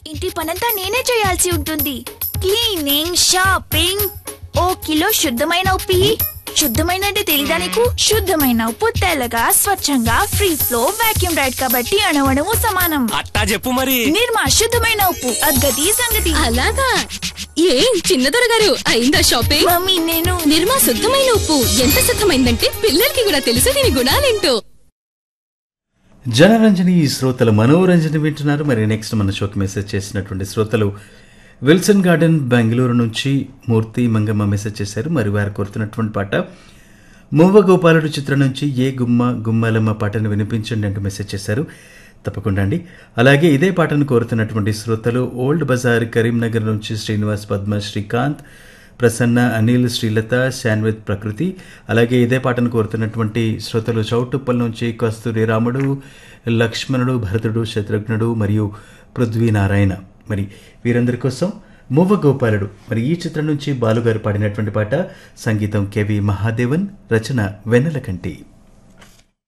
ఇంటి పనంతా నేనే చేయాల్సి ఉంటుంది క్లీనింగ్ షాపింగ్ ఓ కిలో శుద్ధమైన ఉప్పు ఇయ్యి. శుద్ధమైన అంటే తెలీదా నీకు శుద్ధమైన ఉప్పు తెల్లగా స్వచ్ఛంగా ఫ్రీ ఫ్లో వాక్యూమ్ రైడ్ కాబట్టి అణువణువు సమానం అట్టా చెప్పు మరి నిర్మా శుద్ధమైన ఉప్పు అద్గతి సంగతి అలాగా ఏం చిన్నదొర గారు అయిందా షాపింగ్ మమ్మీ నేను నిర్మా శుద్ధమైన ఉప్పు ఎంత శుద్ధమైందంటే పిల్లలకి కూడా తెలుసు దీని గుణాలేంటో జనరంజని ఈ శ్రోతలు మనోరంజని వింటున్నారు మరి నెక్స్ట్ మన షోకి మెసేజ్ చేసినటువంటి శ్రోతలు విల్సన్ గార్డెన్ బెంగళూరు నుంచి మూర్తి మంగమ్మ మెసేజ్ చేశారు మరి వారు కోరుతున్నటువంటి పాట మువ్వ గోపాలుడు చిత్రం నుంచి ఏ గుమ్మ గుమ్మలమ్మ పాటను వినిపించండి అంటూ మెసేజ్ చేశారు తప్పకుండా అండి అలాగే ఇదే పాటను కోరుతున్నటువంటి శ్రోతలు ఓల్డ్ బజార్ కరీంనగర్ నుంచి శ్రీనివాస్ పద్మ శ్రీకాంత్ ప్రసన్న అనిల్ శ్రీలత శాన్విత్ ప్రకృతి అలాగే ఇదే పాటను కోరుతున్నటువంటి శ్రోతలు చౌటుప్పల్ నుంచి కస్తూరి రాముడు లక్ష్మణుడు భరతుడు శత్రుఘ్నుడు మరియు పృథ్వీనారాయణ మరి వీరందరి కోసం మువ్వ గోపాలుడు మరి ఈ చిత్రం నుంచి బాలుగారు పాడినటువంటి పాట సంగీతం కెవి మహాదేవన్ రచన వెన్నెలకంటి